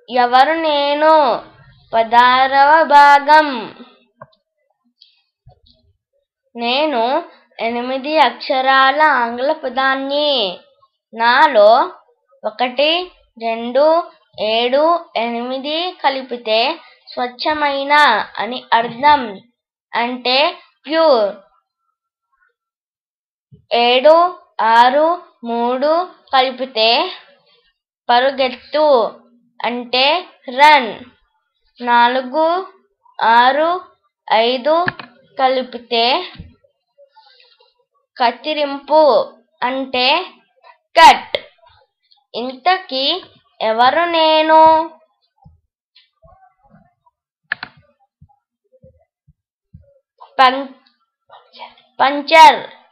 ఎవరు నేను పదారవ భాగం నేను ఎనిమిది అక్షరాల ఆంగ్ల పదాన్ని నాలో ఒకటి రెండు ఏడు ఎనిమిది కలిపితే స్వచ్ఛమైన అని అర్థం అంటే ప్యూర్ ఏడు ఆరు మూడు కలిపితే పరుగెత్తు అంటే రన్ నాలుగు ఆరు ఐదు కలిపితే కత్తిరింపు అంటే కట్ ఇంతకీ ఎవరు నేను పం పంచర్